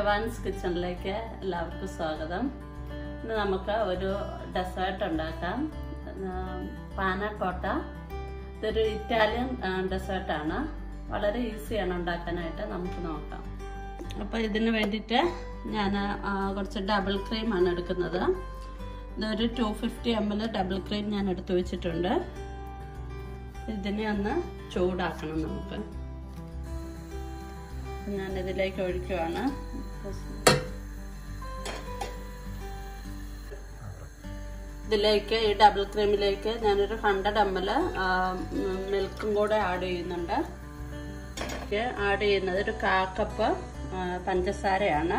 ജവാൻസ് കിച്ചണിലേക്ക് എല്ലാവർക്കും സ്വാഗതം ഇന്ന് നമുക്ക് ഒരു ഡെസേർട്ട് ഉണ്ടാക്കാം പാനക്കോട്ട ഇതൊരു ഇറ്റാലിയൻ ഡെസേർട്ടാണ് വളരെ ഈസിയാണ് ഉണ്ടാക്കാനായിട്ട് നമുക്ക് നോക്കാം അപ്പോൾ ഇതിന് വേണ്ടിയിട്ട് ഞാൻ കുറച്ച് ഡബിൾ ക്രീമാണ് എടുക്കുന്നത് ഇതൊരു two fifty M L double cream ഞാൻ എടുത്തു വെച്ചിട്ടുണ്ട് ഇതിനെ ഒന്ന് ചൂടാക്കണം നമുക്ക് ഞാൻ ഇതിലേക്ക് ഒഴിക്കുവാണ് ഇതിലേക്ക് ഈ ഡബിൾ ക്രീമിലേക്ക് ഞാനൊരു ഹൺഡ്രഡ് എം എൽ മിൽക്കും കൂടെ ആഡ് ചെയ്യുന്നുണ്ട് ആഡ് ചെയ്യുന്നത് ഒരു കാ കപ്പ് പഞ്ചസാരയാണ്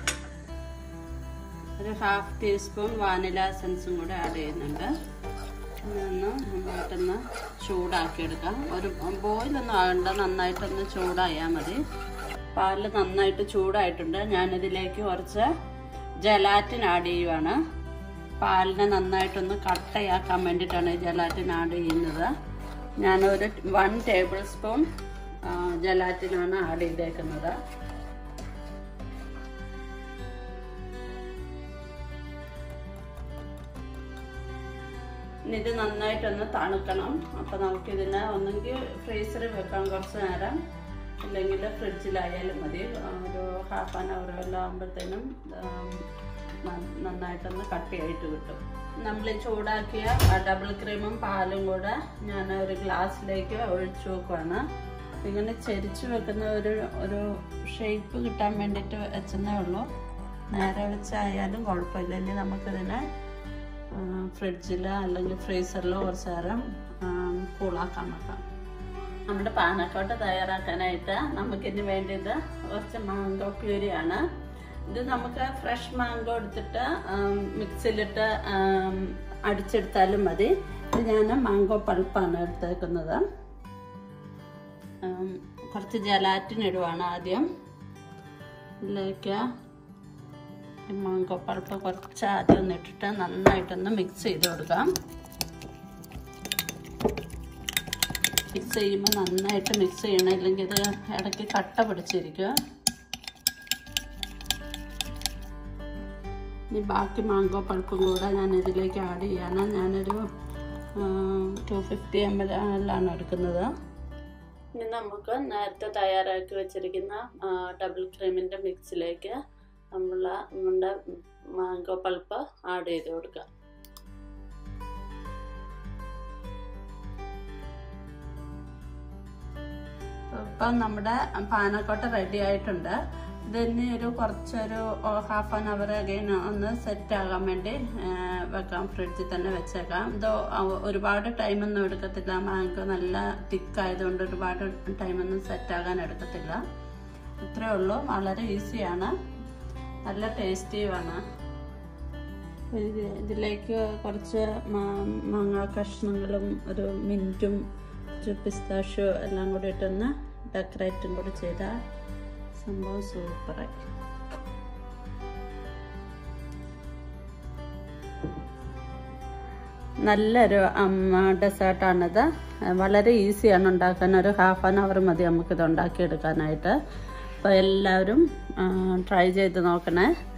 ഒരു ഹാഫ് ടീസ്പൂൺ വാനില എസൻസും കൂടെ ആഡ് ചെയ്യുന്നുണ്ട് ഒന്ന് നന്നായിട്ടൊന്ന് ചൂടാക്കിയെടുക്കാം ഒരു ബോയിലൊന്നും ആകണ്ട നന്നായിട്ടൊന്ന് ചൂടായാൽ മതി പാല് നന്നായിട്ട് ചൂടായിട്ടുണ്ട് ഞാനിതിലേക്ക് കുറച്ച് ജലാറ്റിൻ ആഡ് ചെയ്യുവാണ് പാലിനെ നന്നായിട്ടൊന്ന് കട്ടയാക്കാൻ വേണ്ടിയിട്ടാണ് ജലാറ്റിൻ ആഡ് ചെയ്യുന്നത് ഞാനൊരു വൺ ടേബിൾ സ്പൂൺ ജലാറ്റിനാണ് ആഡ് ചെയ്തേക്കുന്നത് ഇത് നന്നായിട്ടൊന്ന് തണുക്കണം അപ്പോൾ നമുക്കിതിനെ ഒന്നെങ്കിൽ ഫ്രീസറിൽ വെക്കാം കുറച്ച് നേരം അല്ലെങ്കിൽ ഫ്രിഡ്ജിലായാലും മതി ഒരു ഹാഫ് ആൻ അവർ എല്ലാം ആകുമ്പോഴത്തേനും നന്നായിട്ടൊന്ന് കട്ടിയായിട്ട് കിട്ടും നമ്മൾ ചൂടാക്കിയ ഡബിൾ ക്രീമും പാലും കൂടെ ഞാൻ ഒരു ഗ്ലാസ്സിലേക്ക് ഒഴിച്ചു വെക്കുവാണ് ഇങ്ങനെ ചെരിച്ചു വെക്കുന്ന ഒരു ഒരു ഷേപ്പ് കിട്ടാൻ വേണ്ടിയിട്ട് വെച്ചെന്നേ ഉള്ളൂ നേരെ വെച്ചായാലും കുഴപ്പമില്ല ഇനി നമുക്കിതിനെ ഫ്രിഡ്ജിലോ അല്ലെങ്കിൽ ഫ്രീസറിലോ കുറച്ച് നേരം കൂളാക്കാൻ വെക്കാം നമ്മുടെ പാനക്കോട്ട തയ്യാറാക്കാനായിട്ട് നമുക്കിന് വേണ്ടിയത് കുറച്ച് മാങ്കോ പ്യൂരിയാണ് ഇത് നമുക്ക് ഫ്രഷ് മാങ്കോ എടുത്തിട്ട് മിക്സിയിലിട്ട് അടിച്ചെടുത്താലും മതി ഇത് ഞാൻ മാങ്കോ പൾപ്പാണ് എടുത്തേക്കുന്നത് കുറച്ച് ജലാറ്റിൻ ഇടുവാണ് ആദ്യം ഇതിലേക്ക് മാങ്കോ പൾപ്പ് കുറച്ച് ആദ്യം ഒന്ന് ഇട്ടിട്ട് നന്നായിട്ടൊന്ന് മിക്സ് ചെയ്ത് കൊടുക്കാം മിക്സ് ചെയ്യുമ്പോൾ നന്നായിട്ട് മിക്സ് ചെയ്യണം ഇല്ലെങ്കിൽ ഇത് ഇടയ്ക്ക് കട്ട പിടിച്ചിരിക്കും ഇനി ബാക്കി മാങ്കോ പൾപ്പും കൂടെ ഞാൻ ഇതിലേക്ക് ആഡ് ചെയ്യാണ് ഞാനൊരു ടു ഫിഫ്റ്റി എം എൽ ആണ് എടുക്കുന്നത് ഇനി നമുക്ക് നേരത്തെ തയ്യാറാക്കി വെച്ചിരിക്കുന്ന ഡബിൾ ക്രീമിൻ്റെ മിക്സിലേക്ക് നമ്മൾ നമ്മുടെ മാങ്കോ പൾപ്പ് ആഡ് ചെയ്ത് കൊടുക്കാം ഇപ്പം നമ്മുടെ പാനക്കോട്ട റെഡി ആയിട്ടുണ്ട് ഇതിന് ഒരു കുറച്ചൊരു ഹാഫ് ആൻ അവർ അഗൈൻ ഒന്ന് സെറ്റ് ആകാൻ വേണ്ടി വെക്കാം ഫ്രിഡ്ജിൽ തന്നെ വെച്ചേക്കാം ഇത് ഒരുപാട് ടൈമൊന്നും എടുക്കത്തില്ല മാങ്കോ നല്ല തിക്കായതുകൊണ്ട് ഒരുപാട് ടൈമൊന്നും സെറ്റ് ആകാൻ എടുക്കത്തില്ല ഇത്രയേ ഉള്ളൂ വളരെ ഈസിയാണ് നല്ല ടേസ്റ്റിയുമാണ് ഇതിലേക്ക് കുറച്ച് മാങ്ങ കഷ്ണങ്ങളും ഒരു മിൻറ്റും കുറച്ച് പിസ്താഷ്യോ എല്ലാം കൂടി ഇട്ടൊന്ന് ഡെക്കറേറ്റും കൂടി ചെയ്താൽ സംഭവം സൂപ്പറായി നല്ലൊരു ഡെസേർട്ടാണിത് വളരെ ഈസിയാണ് ഉണ്ടാക്കാൻ ഒരു ഹാഫ് ആൻ അവർ മതി നമുക്കിത് ഉണ്ടാക്കിയെടുക്കാനായിട്ട് അപ്പോൾ എല്ലാവരും ട്രൈ ചെയ്ത് നോക്കണേ